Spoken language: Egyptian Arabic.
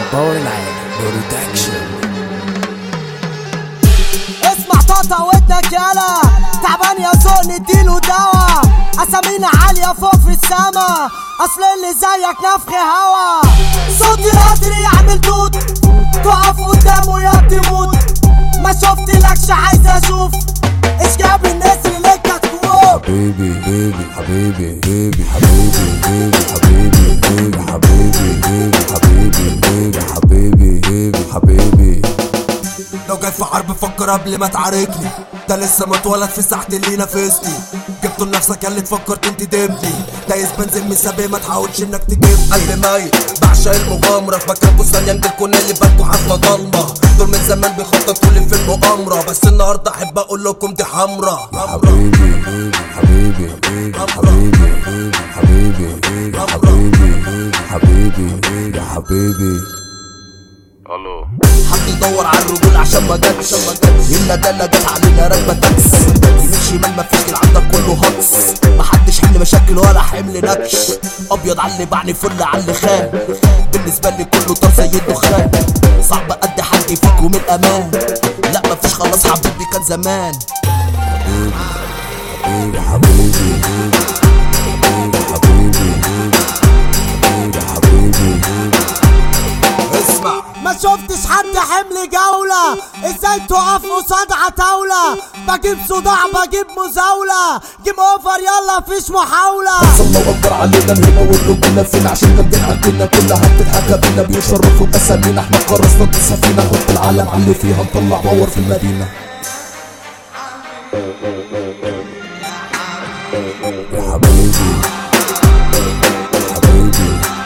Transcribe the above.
باور العالي برودكشن اسمع طاطا ودك يالا تعبان يا زون اديله دوا اسامينا عالية فوق في السما اصل اللي زيك نفخ هوا صوتي قادر يعمل توت تقف قدامه يا تموت ما شفتلكش عايز اشوف ايش جاب الناس اللي لك تكون حبيبي بيبي حبيبي بيبي حبيبي بيبي حبيبي بيبي حبيبي بيبي حبيبي بيبي حبيبي بيبي حبيبي لو جاي في حرب فكر قبل ما تعاركني ده لسه متولد في ساحة اللي نافسني جبته لنفسك اللي تفكر انت دبني دايس بنزل من سابق ما تحاولش انك تجيب قلبي ميت بعشق المغامرة في مكانكوا ثانية نجيلكوا اللي بالكوا حفلة ضلمة دول من زمان بيخططوا لي في المؤامرة بس النهاردة احب اقول لكم دي حمرا حبيبي بيبي حبيبي بيبي حبيبي بيبي حبيبي بيبي حبيبي بيبي حبيبي بيبي حبيبي الو حد يدور على الرجول عشان ما جاتش الا ده اللي جت علينا راكبه تاكس يمين شمال مفيش كده عندك كله هكس محدش حمل مشاكل ولا حمل نكش ابيض على اللي باعني فل على اللي خان بالنسبه لي كله طار زي الدخان صعب ادي حقي فيكم الامان لا مفيش خلاص حبيبي كان زمان حبيبي حبيبي بيبي حبيبي حبيبي بيبي حبيبي حبيبي بيبي اسمع ما شفتش حد حمل جولة ازاي تقف قصاد عتاولة بجيب صداع بجيب مزاولة جيم اوفر يلا فيش محاولة الله اكبر علينا الهنا والرجولة فينا عشان جامدين عندنا كلها بتضحك بينا بيشرفوا باسامينا احنا قرصنا السفينة حط العالم على اللي فيها نطلع باور في المدينة يا حبيبي حبيبي